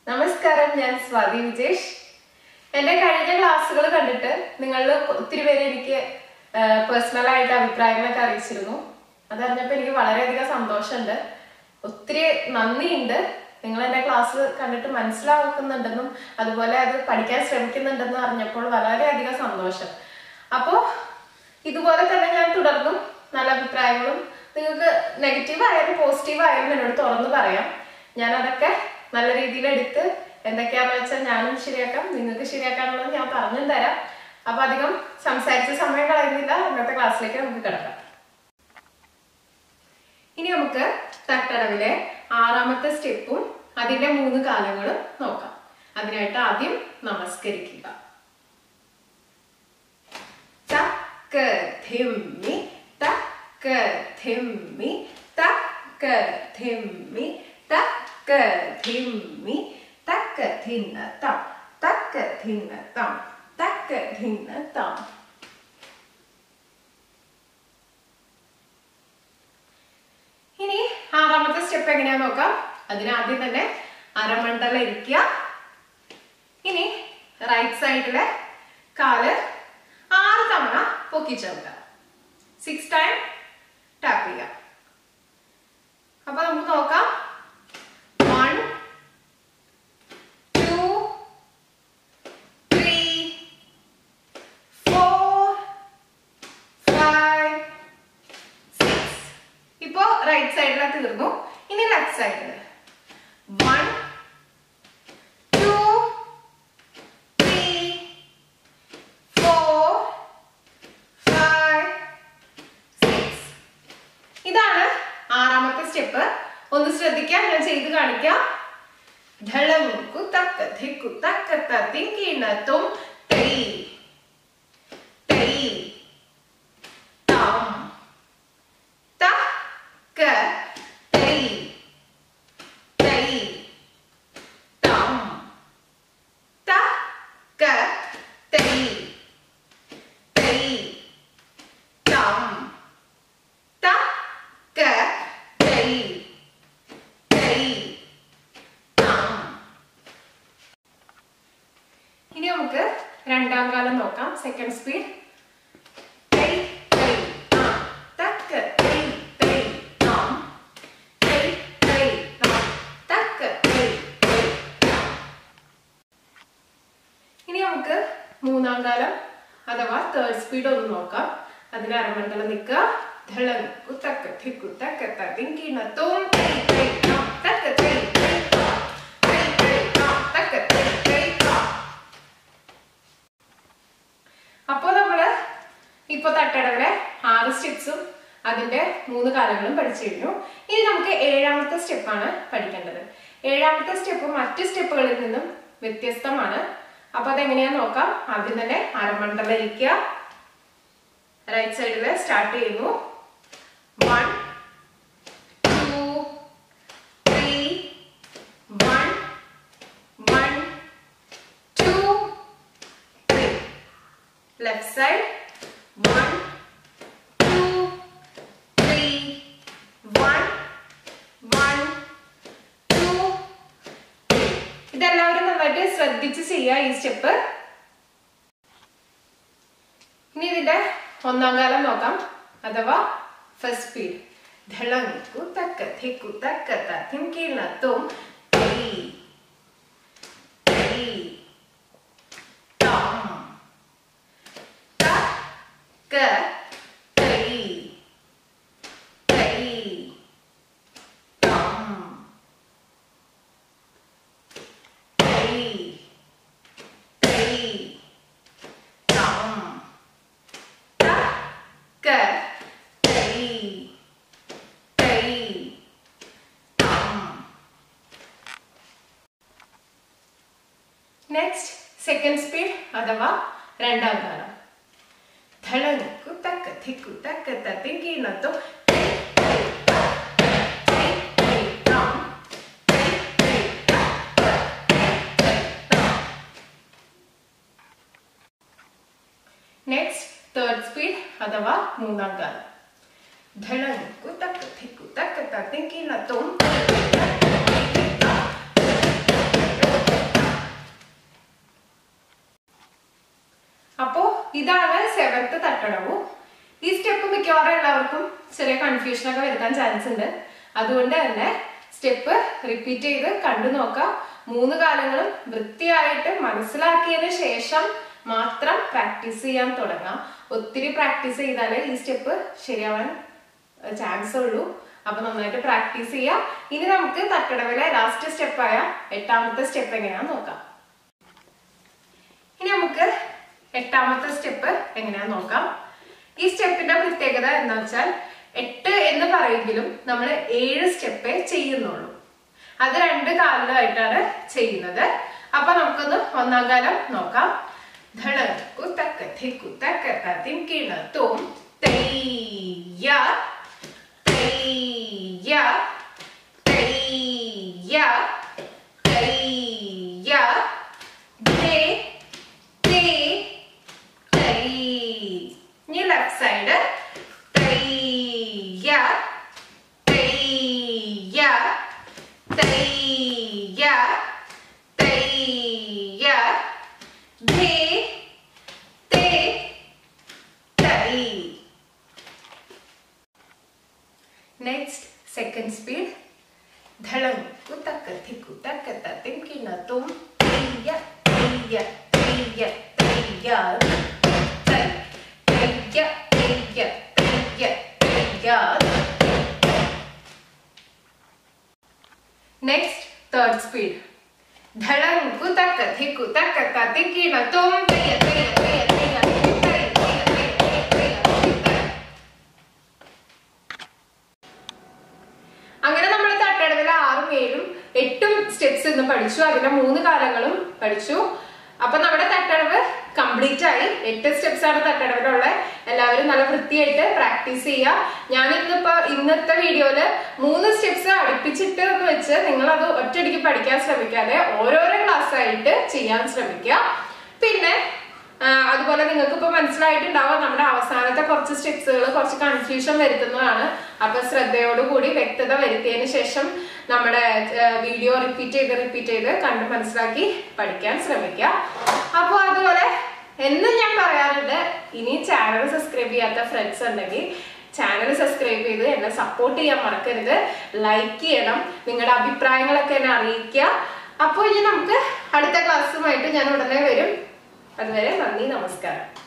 നമസ്കാരം ഞാൻ സ്വാതി വിജേഷ് എന്റെ കഴിഞ്ഞ ക്ലാസ്സുകൾ കണ്ടിട്ട് നിങ്ങളിൽ ഒത്തിരി പേര് എനിക്ക് പേഴ്സണൽ ആയിട്ട് അഭിപ്രായങ്ങളൊക്കെ അറിയിച്ചിരുന്നു അതറിഞ്ഞപ്പോൾ എനിക്ക് വളരെയധികം സന്തോഷമുണ്ട് ഒത്തിരി നന്ദിയുണ്ട് നിങ്ങൾ എന്റെ ക്ലാസ് കണ്ടിട്ട് മനസ്സിലാക്കുന്നുണ്ടെന്നും അതുപോലെ അത് പഠിക്കാൻ ശ്രമിക്കുന്നുണ്ടെന്നും അറിഞ്ഞപ്പോൾ വളരെയധികം സന്തോഷം അപ്പോൾ ഇതുപോലെ തന്നെ ഞാൻ തുടർന്നും നല്ല അഭിപ്രായങ്ങളും നിങ്ങൾക്ക് നെഗറ്റീവ് ആയാലും പോസിറ്റീവ് ആയാലും എന്നോട് തുറന്നു പറയാം ഞാൻ അതൊക്കെ നല്ല രീതിയിൽ എടുത്ത് എന്തൊക്കെയാന്ന് വെച്ചാൽ ഞാനും ശരിയാക്കാം നിങ്ങൾക്ക് ശരിയാക്കാനുള്ളത് ഞാൻ പറഞ്ഞു തരാം അപ്പൊ അധികം സംസാരിച്ച സമയം കളയുന്നില്ല ഇന്നത്തെ ക്ലാസ്സിലേക്ക് നമുക്ക് കിടക്കാം ഇനി നമുക്ക് തട്ടടവിലെ ആറാമത്തെ സ്റ്റെപ്പും അതിന്റെ മൂന്ന് കാലങ്ങളും നോക്കാം അതിനായിട്ട് ആദ്യം നമസ്കരിക്കുക തക്ക ധിമ്മി തക്ക ധിമ്മി തക്ക ധിമ്മി തക്ക ധിമ്മി തക്ക ധിന്ന തം തക്ക ധിന്ന തം തക്ക ധിന്ന തം ഇനി ആറാമത്തെ സ്റ്റെപ്പ് എങ്ങനെയാ നോക്കാം അതിനാദ്യം തന്നെ അരമണ്ടല ഇരിക്കുക ഇനി റൈറ്റ് സൈഡിലെ കാല് ആറ് തവണ പൊക്കിച്ചേർക്കുക സിക്സ് ടൈം ടാപ്പ് ചെയ്യുക അപ്പൊ നമുക്ക് നോക്കാം one two three four five six ഇപ്പോ റൈറ്റ് സൈഡിലെ തീർന്നു ഇനി ലെഫ്റ്റ് സൈഡില് one two three four five six ഇതാണ് ആറാമത്തെ സ്റ്റെപ്പ് ഒന്ന് ശ്രദ്ധിക്കാം ഞാൻ ചെയ്ത് കാണിക്കാം ಢಳಂ ಕುತಕ್ಕ ಧಿಕ್ಕು ತಕ್ಕತ್ತ ತಿಂಕಿಣ ತುಂ ತೈ ತೈ ತಂ ತಕ್ಕ ತೈ ತೈ ತಂ ತಕ್ಕ ತೈ ತೈ ತಂ തക്ക തൈ തൈ താം ഇനി നമുക്ക് രണ്ടാം കാലം നോക്കാം സെക്കൻഡ് സ്പീഡ് തൈ തൈ താം തക്ക തൈ തൈ താം തൈ തൈ താം തക്ക തൈ തൈ താം ഇനി നമുക്ക് മൂന്നാം കാലം അഥവാ തേർഡ് സ്പീഡ് ഒന്ന് നോക്കാം അതിന് അരമണ്ഡലം നിൽക്കുക ധളം കുത്തക്ക ധിക്കു തക്ക തിങ്കിണ തോം തൈ തൈ താം തക്ക തൈ തൈ താം തൈ തൈ താം തക്ക തൈ തൈ താം അപ്പോൾ നമ്മള് ഇപ്പൊ തട്ടടവിടെ ആറ് സ്റ്റെപ്സും അതിന്റെ മൂന്ന് കാലങ്ങളും പഠിച്ചു കഴിഞ്ഞു ഇനി നമുക്ക് ഏഴാമത്തെ സ്റ്റെപ്പാണ് പഠിക്കേണ്ടത് ഏഴാമത്തെ സ്റ്റെപ്പ് മറ്റു സ്റ്റെപ്പുകളിൽ നിന്നും വ്യത്യസ്തമാണ് അപ്പൊ അതെങ്ങനെയാന്ന് നോക്കാം ആദ്യം തന്നെ അരമണ്ഡലം ഇരിക്കുക റൈറ്റ് സൈഡിൽ സ്റ്റാർട്ട് ചെയ്യുന്നു one two three one one two three left side one two three one one two three ഇതെല്ലാവരും നന്നായിട്ട് ശ്രദ്ധിച്ച് ചെയ്യുക ഈ സ്റ്റെപ്പ് ഇനി ഇതിന്റെ ഒന്നാം കാലം നോക്കാം അഥവാ ഫസ്റ്റ് സ്പീഡ് ധളം കുത്തക്ക ധിക്കു തക്ക തിം കീഴ്ണ തും തൈ തൈ താം തക്ക തൈ തൈ താം തൈ തൈ താം തക്ക തൈ തൈ താം നെക്സ്റ്റ് സെക്കൻഡ് സ്പീഡ് അഥവാ രണ്ടാം കാലം ധളം കുത്തക്ക ധിക്കു തക്ക തിങ്കിണത്തും നെക്സ്റ്റ് തേർഡ് സ്പീഡ് അഥവാ മൂന്നാം കാലം ധളം കുത്തക്ക ധിക്കു തക്ക തിങ്കിണത്തും ഇതാണ് സെവൻത്ത് തട്ടടവു ഈ സ്റ്റെപ്പ് മിക്കവാറും എല്ലാവർക്കും ചെറിയ കൺഫ്യൂഷൻ ഒക്കെ വരുത്താൻ ചാൻസ് ഉണ്ട് അതുകൊണ്ട് തന്നെ സ്റ്റെപ്പ് റിപ്പീറ്റ് ചെയ്ത് കണ്ടു നോക്കാം മൂന്ന് കാലങ്ങളും വൃത്തിയായിട്ട് മനസ്സിലാക്കിയതിന് ശേഷം മാത്രം പ്രാക്ടീസ് ചെയ്യാൻ തുടങ്ങാം ഒത്തിരി പ്രാക്ടീസ് ചെയ്താലേ ഈ സ്റ്റെപ്പ് ശരിയാവാൻ ചാൻസ് ഉള്ളൂ അപ്പൊ നന്നായിട്ട് പ്രാക്ടീസ് ചെയ്യാം ഇനി നമുക്ക് തട്ടടവിലെ ലാസ്റ്റ് സ്റ്റെപ്പായ എട്ടാമത്തെ സ്റ്റെപ്പ് എങ്ങനെയാന്ന് നോക്കാം ഇനി നമുക്ക് എട്ടാമത്തെ സ്റ്റെപ്പ് എങ്ങനെയാന്ന് നോക്കാം ഈ സ്റ്റെപ്പിന്റെ പ്രത്യേകത എന്താ വെച്ചാൽ എട്ട് എന്ന് പറയുമെങ്കിലും നമ്മൾ ഏഴ് സ്റ്റെപ്പേ ചെയ്യുന്നുള്ളൂ അത് രണ്ട് കാലിലായിട്ടാണ് ചെയ്യുന്നത് അപ്പൊ നമുക്കൊന്ന് ഒന്നാം കാലം നോക്കാം ധണ കുത്തക്ക കുത്തക്ക തത്തിം കിണത്തും തെയ്യ തെയ്യ തെയ്യ തെയ്യ ധേ തേ തൈ ഇനി ലെഫ്റ്റ് സൈഡ് തയ്യ തയ്യ തയ്യ തയ്യ ധേ തേ തൈ നെക്സ്റ്റ് സെക്കൻഡ് സ്പീഡ് ധളം കുത്തക്ക തിക്കു തക്ക തത്തിം കിണത്തും തെയ്യ തെയ്യ തെയ്യ തെയ്യ തൈ തെയ്യ തെയ്യ തെയ്യ തെയ്യ നെക്സ്റ്റ് തേർഡ് സ്പീഡ് ധളം കുത്തക്ക തിക്കു തക്ക തത്തിം കിണത്തും തെയ്യ തെയ്യ തെയ്യ തെയ്യ തൈ തെയ്യ തെയ്യ തെയ്യ തെയ്യ തൈ അങ്ങനെ നമ്മൾ തട്ടടവിൽ ആറും ഏഴും എട്ടും സ്റ്റെപ്സ് ഇന്ന് പഠിച്ചു അതിന്റെ മൂന്ന് കാലങ്ങളും പഠിച്ചു അപ്പൊ നമ്മുടെ തട്ടടവ് കംപ്ലീറ്റ് ആയി എട്ട് സ്റ്റെപ്സ് ആണ് തട്ടടവിലുള്ള എല്ലാവരും നല്ല വൃത്തിയായിട്ട് പ്രാക്ടീസ് ചെയ്യുക ഞാൻ ഇന്നിപ്പോ ഇന്നത്തെ വീഡിയോയില് മൂന്ന് സ്റ്റെപ്സ് അടുപ്പിച്ചിട്ട് എന്ന് വെച്ച് നിങ്ങൾ അത് ഒറ്റയടിക്ക് പഠിക്കാൻ ശ്രമിക്കാതെ ഓരോരോ ക്ലാസ് ആയിട്ട് ചെയ്യാൻ ശ്രമിക്കുക പിന്നെ ആ, അതുപോലെ നിങ്ങൾക്ക് ഇപ്പൊ മനസ്സിലായിട്ടുണ്ടാവും നമ്മുടെ അവസാനത്തെ കുറച്ച് സ്റ്റെപ്സുകൾ കുറച്ച് കൺഫ്യൂഷൻ വരുത്തുന്നതാണ് അപ്പൊ ശ്രദ്ധയോടുകൂടി വ്യക്തത വരുത്തിയതിന് ശേഷം നമ്മുടെ വീഡിയോ റിപ്പീറ്റ് ചെയ്ത് റിപ്പീറ്റ് ചെയ്ത് കണ്ട് മനസ്സിലാക്കി പഠിക്കാൻ ശ്രമിക്കുക അപ്പോൾ അതുപോലെ എന്നും ഞാൻ പറയാറുണ്ട് ഇനി ചാനൽ സബ്സ്ക്രൈബ് ചെയ്യാത്ത ഫ്രണ്ട്സ് ഉണ്ടെങ്കിൽ ചാനൽ സബ്സ്ക്രൈബ് ചെയ്ത് എന്നെ സപ്പോർട്ട് ചെയ്യാൻ മറക്കരുത് ലൈക്ക് ചെയ്യണം നിങ്ങളുടെ അഭിപ്രായങ്ങളൊക്കെ എന്നെ അറിയിക്കുക അപ്പോൾ ഇനി നമുക്ക് അടുത്ത ക്ലാസ്സുമായിട്ട് ഞാൻ ഉടനെ വരും അതുവരെ നന്ദി നമസ്കാരം